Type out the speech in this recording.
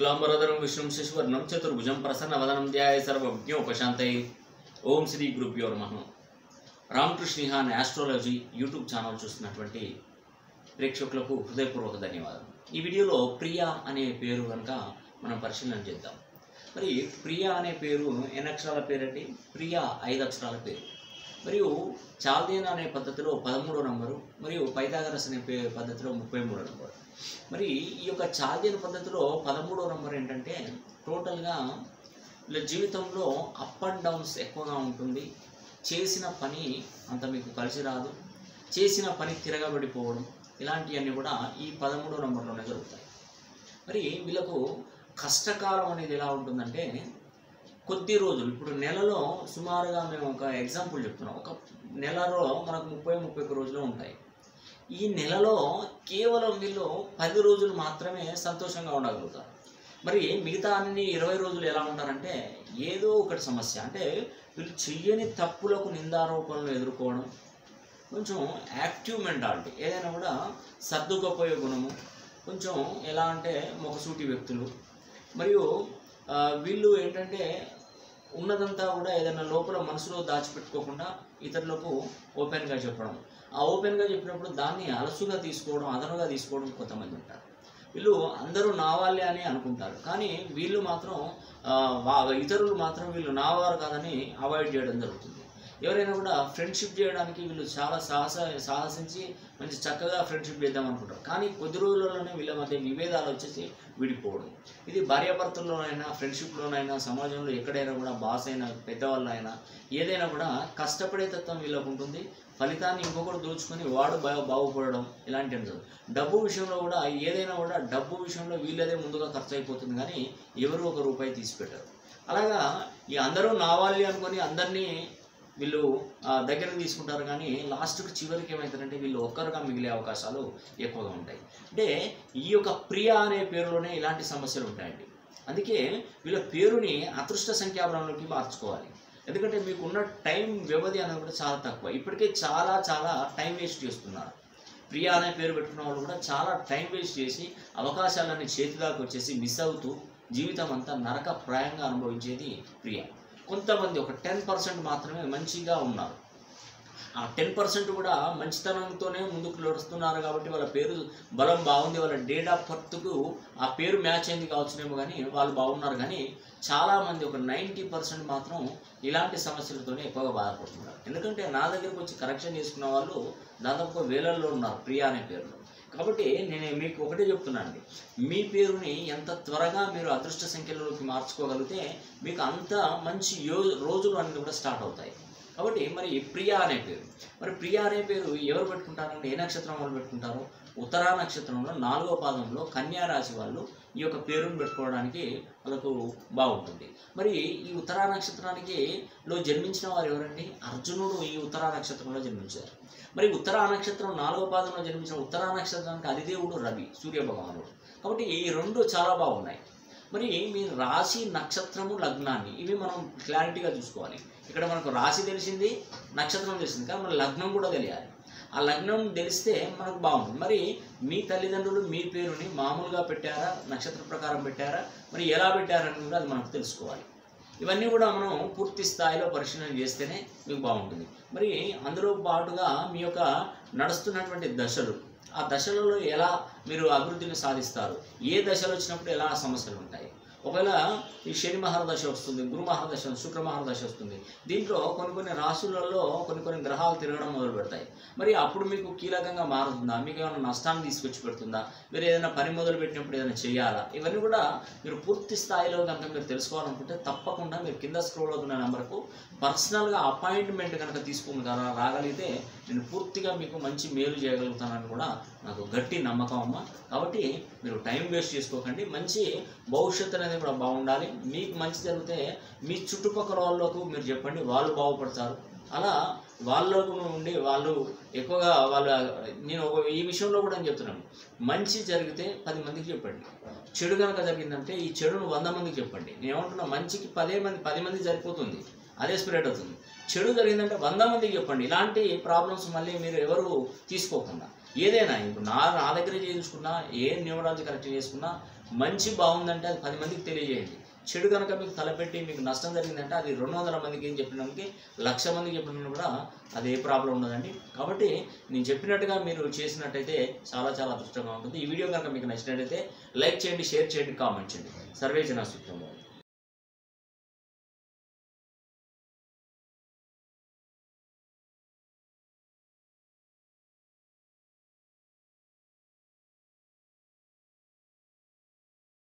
శుక్లాంబరధరం విష్ణుం శశివర్ణం చతుర్భుజం ప్రసన్నవదనం ధ్యాయ సర్వజ్ఞోపశాంతై ఓం శ్రీ గురుభ్యో నమః రామకృష్ణ ఆస్ట్రాలజీ యూట్యూబ్ ఛానల్ చూస్తున్నటువంటి ప్రేక్షకులకు హృదయపూర్వక ధన్యవాదాలు ఈ వీడియోలో ప్రియా అనే పేరు కనుక మనం పరిశీలన చేద్దాం మరి ప్రియా అనే పేరు ఎన్ని అక్షరాల పేరండి ప్రియా ఐదు అక్షరాల పేరు మరియు చాల్దేన్ అనే పద్ధతిలో పదమూడో నంబరు మరియు పైథాగరస్ అనే పే పద్ధతిలో ముప్పై మూడో నంబరు మరి ఈ యొక్క చాల్దేన్ పద్ధతిలో పదమూడో నంబర్ ఏంటంటే టోటల్గా వీళ్ళ జీవితంలో అప్ అండ్ డౌన్స్ ఎక్కువగా ఉంటుంది చేసిన పని అంత మీకు కలిసి రాదు చేసిన పని తిరగబడిపోవడం ఇలాంటివన్నీ కూడా ఈ పదమూడో నంబర్లోనే జరుగుతాయి మరి వీళ్ళకు కష్టకాలం అనేది ఎలా ఉంటుందంటే కొద్ది రోజులు ఇప్పుడు నెలలో సుమారుగా మేము ఒక ఎగ్జాంపుల్ చెప్తున్నాం ఒక నెలలో మనకు ముప్పై ముప్పై ఒక్క రోజులు ఉంటాయి ఈ నెలలో కేవలం వీళ్ళు పది రోజులు మాత్రమే సంతోషంగా ఉండగలుగుతారు మరి మిగతా అన్ని ఇరవై రోజులు ఎలా ఉంటారంటే ఏదో ఒకటి సమస్య అంటే వీళ్ళు చెయ్యని తప్పులకు నిందారోపణలు ఎదుర్కోవడం కొంచెం యాక్టివ్ మెంటాలిటీ ఏదైనా కూడా సర్దుకపోయే గుణము కొంచెం ఎలా అంటే మొగసూటి వ్యక్తులు మరియు ఆ, వీళ్ళు ఏంటంటే ఉన్నదంతా కూడా ఏదైనా లోపల మనసులో దాచిపెట్టుకోకుండా ఇతరులకు ఓపెన్గా చెప్పడం ఆ ఓపెన్గా చెప్పినప్పుడు దాన్ని అలసుగా తీసుకోవడం అదనుగా తీసుకోవడం కొంతమంది ఉంటారు వీళ్ళు అందరూ నా వాళ్ళే అని అనుకుంటారు కానీ వీళ్ళు మాత్రం ఆ, వా- ఇతరులు మాత్రం వీళ్ళు నా వారు కాదని అవాయిడ్ చేయడం జరుగుతుంది ఎవరైనా కూడా ఫ్రెండ్షిప్ చేయడానికి వీళ్ళు చాలా సాహస సాహసించి మంచి చక్కగా ఫ్రెండ్షిప్ చేద్దాం అనుకుంటారు కానీ కొద్ది రోజుల్లోనే వీళ్ళ మధ్య విభేదాలు వచ్చేసి విడిపోవడం ఇది భార్యాభర్తల్లోనైనా ఫ్రెండ్షిప్లోనైనా సమాజంలో ఎక్కడైనా కూడా బాస్ అయినా పెద్దవాళ్ళైనా ఏదైనా కూడా కష్టపడే తత్వం వీళ్ళకు ఉంటుంది ఫలితాన్ని ఇంకొకరు దోచుకొని వాడు బాగా బాగుపడడం ఇలాంటి ఉంటుంది డబ్బు విషయంలో కూడా ఏదైనా కూడా డబ్బు విషయంలో వీళ్ళదే ముందుగా ఖర్చు అయిపోతుంది కానీ ఎవరు ఒక రూపాయి తీసి పెట్టారు అలాగా ఈ అందరూ నా వాళ్ళే అనుకొని అందరినీ వీళ్ళు ఆ, దగ్గరకు తీసుకుంటారు కానీ లాస్ట్కి చివరికి ఏమవుతారంటే వీళ్ళు ఒక్కరుగా మిగిలే అవకాశాలు ఎక్కువగా ఉంటాయి అంటే ఈ యొక్క ప్రియ అనే పేరులోనే ఇలాంటి సమస్యలు ఉంటాయండి అందుకే వీళ్ళ పేరుని అదృష్ట సంఖ్యాబలంలోకి మార్చుకోవాలి ఎందుకంటే మీకు ఉన్న టైం వ్యవధి అనేది కూడా చాలా తక్కువ ఇప్పటికే చాలా చాలా టైం వేస్ట్ చేస్తున్నారు ప్రియా అనే పేరు పెట్టుకున్న వాళ్ళు కూడా చాలా టైం వేస్ట్ చేసి అవకాశాలన్నీ చేతిదాకా వచ్చేసి మిస్ అవుతూ జీవితం అంతా నరకప్రాయంగా అనుభవించేది ప్రియ కొంతమంది ఒక టెన్ పర్సెంట్ మాత్రమే మంచిగా ఉన్నారు ఆ టెన్ పర్సెంట్ కూడా మంచితనంతోనే ముందుకు నడుస్తున్నారు కాబట్టి వాళ్ళ పేరు బలం బాగుంది వాళ్ళ డేట్ ఆఫ్ బర్త్కు ఆ పేరు మ్యాచ్ అయింది కావచ్చునేమో కానీ వాళ్ళు బాగున్నారు కానీ చాలామంది ఒక నైంటీ పర్సెంట్ మాత్రం ఇలాంటి సమస్యలతోనే ఎక్కువగా బాధపడుతున్నారు ఎందుకంటే నా దగ్గరకు వచ్చి కరెక్షన్ చేసుకున్న వాళ్ళు దాదాపు వేలల్లో ఉన్నారు ప్రియా అనే పేరులో కాబట్టి నేను మీకు ఒకటే చెప్తున్నానండి మీ పేరుని ఎంత త్వరగా మీరు అదృష్ట సంఖ్యలోకి మార్చుకోగలిగితే మీకు అంత మంచి యో రోజులు అనేది కూడా స్టార్ట్ అవుతాయి కాబట్టి మరి ప్రియా అనే పేరు మరి ప్రియా అనే పేరు ఎవరు పెట్టుకుంటారంటే ఏ నక్షత్రం వాళ్ళు పెట్టుకుంటారు ఉత్తరా నక్షత్రంలో నాలుగో పాదంలో కన్యా రాశి వాళ్ళు ఈ యొక్క పేరును పెట్టుకోవడానికి వాళ్ళకు బాగుంటుంది మరి ఈ ఉత్తరా నక్షత్రానికి లో జన్మించిన వారు ఎవరండి అర్జునుడు ఈ ఉత్తరా నక్షత్రంలో జన్మించారు మరి ఉత్తరా నక్షత్రం నాలుగో పాదంలో జన్మించిన ఉత్తరా నక్షత్రానికి అధిదేవుడు రవి సూర్య భగవానుడు కాబట్టి ఈ రెండు చాలా బాగున్నాయి మరి మీ రాశి నక్షత్రము లగ్నాన్ని ఇవి మనం క్లారిటీగా చూసుకోవాలి ఇక్కడ మనకు రాశి తెలిసింది నక్షత్రం తెలిసింది కానీ మన లగ్నం కూడా తెలియాలి ఆ లగ్నం తెలిస్తే మనకు బాగుంటుంది మరి మీ తల్లిదండ్రులు మీ పేరుని మామూలుగా పెట్టారా నక్షత్ర ప్రకారం పెట్టారా మరి ఎలా పెట్టారని కూడా అది మనకు తెలుసుకోవాలి ఇవన్నీ కూడా మనం పూర్తి స్థాయిలో పరిశీలన చేస్తేనే మీకు బాగుంటుంది మరి అందులో పాటుగా మీ యొక్క నడుస్తున్నటువంటి దశలు ఆ దశలలో ఎలా మీరు అభివృద్ధిని సాధిస్తారు ఏ దశలు వచ్చినప్పుడు ఎలా సమస్యలు ఉంటాయి ఒకవేళ ఈ శని మహారదశ వస్తుంది గురు మహారదశ శుక్ర మహారదశ వస్తుంది దీంట్లో కొన్ని కొన్ని రాశులలో కొన్ని కొన్ని గ్రహాలు తిరగడం మొదలు పెడతాయి మరి అప్పుడు మీకు కీలకంగా మారుతుందా మీకు ఏమైనా నష్టాన్ని తీసుకొచ్చి పెడుతుందా మీరు ఏదైనా పని మొదలు పెట్టినప్పుడు ఏదైనా చేయాలా ఇవన్నీ కూడా మీరు పూర్తి స్థాయిలో కనుక మీరు తెలుసుకోవాలనుకుంటే తప్పకుండా మీరు కింద స్క్రోల్ అవుతున్న నెంబర్కు పర్సనల్గా అపాయింట్మెంట్ కనుక తీసుకుని రా- రాగలిగితే నేను పూర్తిగా మీకు మంచి మేలు చేయగలుగుతానని కూడా నాకు గట్టి నమ్మకం అమ్మ కాబట్టి మీరు టైం వేస్ట్ చేసుకోకండి మంచి భవిష్యత్తు అనేది కూడా బాగుండాలి మీకు మంచి జరిగితే మీ చుట్టుపక్కల వాళ్ళకు మీరు చెప్పండి వాళ్ళు బాగుపడతారు అలా వాళ్ళకు ఉండి వాళ్ళు ఎక్కువగా వాళ్ళ నేను ఒక ఈ విషయంలో కూడా నేను చెప్తున్నాను మంచి జరిగితే పది మందికి చెప్పండి చెడు కనుక జరిగిందంటే ఈ చెడును వంద మందికి చెప్పండి నేను ఏమంటున్నా మంచికి పదే మంది పది మంది సరిపోతుంది అదే స్ప్రెడ్ అవుతుంది చెడు జరిగిందంటే వంద మందికి చెప్పండి ఇలాంటి ప్రాబ్లమ్స్ మళ్ళీ మీరు ఎవరు తీసుకోకుండా ఏదైనా ఇప్పుడు నా నా దగ్గర చేయించుకున్నా ఏ న్యూమరాలజీ కరెక్ట్ చేసుకున్నా మంచి బాగుందంటే అది పది మందికి తెలియజేయండి చెడు కనుక మీకు తలపెట్టి మీకు నష్టం జరిగిందంటే అది రెండు వందల మందికి ఏం చెప్పినానికి లక్ష మందికి చెప్పినా కూడా అది ఏ ప్రాబ్లం ఉండదండి కాబట్టి నేను చెప్పినట్టుగా మీరు చేసినట్టయితే చాలా చాలా అదృష్టంగా ఉంటుంది ఈ వీడియో కనుక మీకు నచ్చినట్టయితే లైక్ చేయండి షేర్ చేయండి కామెంట్ చేయండి సర్వే జన సుఖంగా